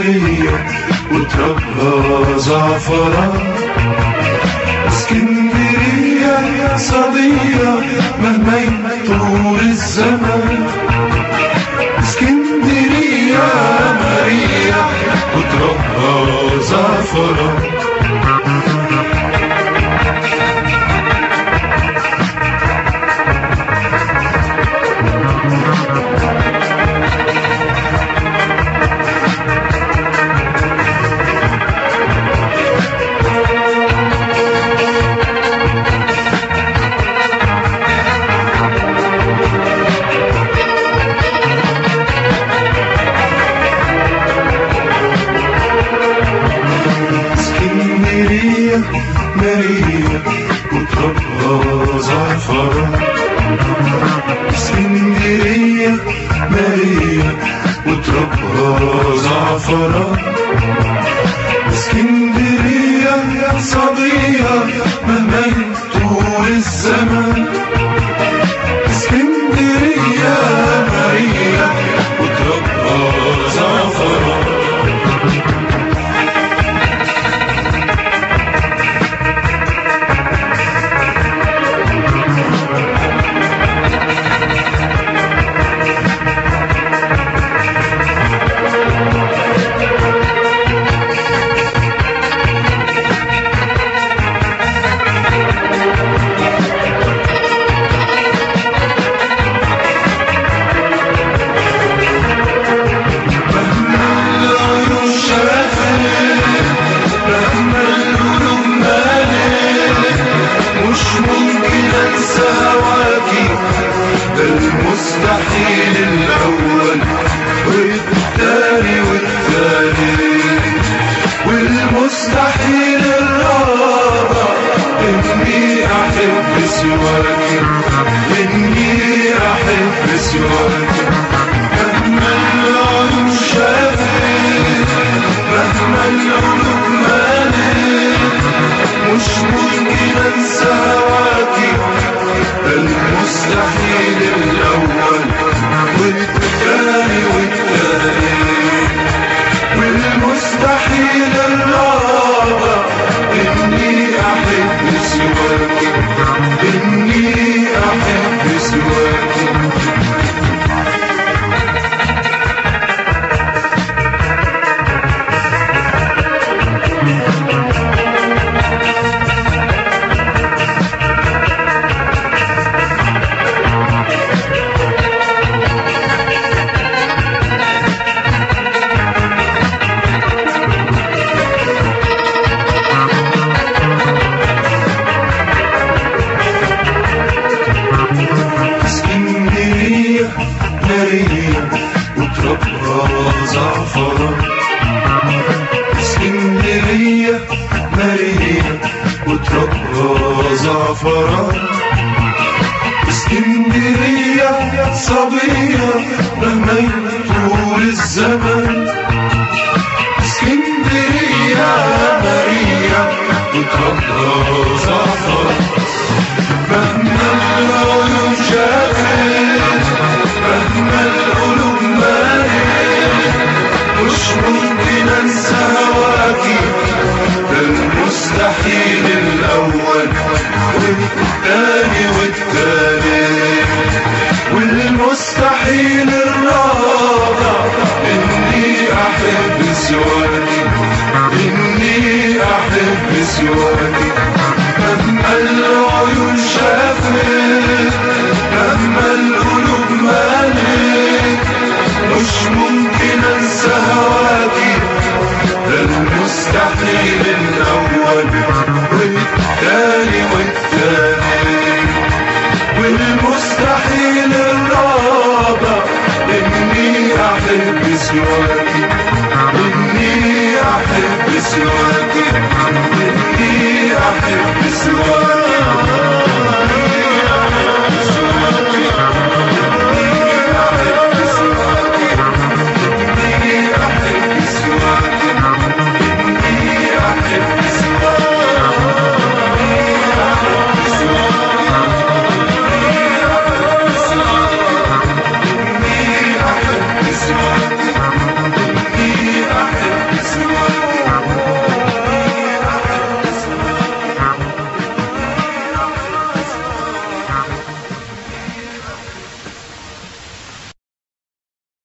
اسكندرية وتربها زعفران اسكندرية يا صديقة مهما يطول الزمن اسكندرية ماريا وتربها زعفران اسكندرية ماريا وتربها زعفران اسكندرية ماريا وتربها زعفران اسكندرية يا صبية مهما يطول الزمن اسكندرية ماريا وتربها زعفران العيون شافت مهما القلوب مالت مش ممكن انسى هواكي ده المستحيل الاول والتاني والتالت والمستحيل الرابع اني احب سواكي اني احب سواكي مهما العيون شافت مهما القلوب مالت مش ممكن انسى هواكي ده المستحيل الاول والتاني والتالت والمستحيل الرابع اني احب سواكي اني احب سواكي اسكندرية ماريا وتربها زعفران اسكندرية ماريا وتربها زعفران اسكندرية صبية مهما يطول الزمن اسكندرية ماريا وتربها زعفران مهما العيون شافت مهما القلوب مالت مش ممكن انسى هواكي ده المستحيل الاول والتاني والتالت والمستحيل الرابع اني احب سواكي اني احب سواكي مهما العيون شافت مهما القلوب مالت مش ممكن انسى هواكي ده المستحيل الاول والتاني والتالت والمستحيل الرابع اني احب سواكي اني احب سواكي اني احب سواكي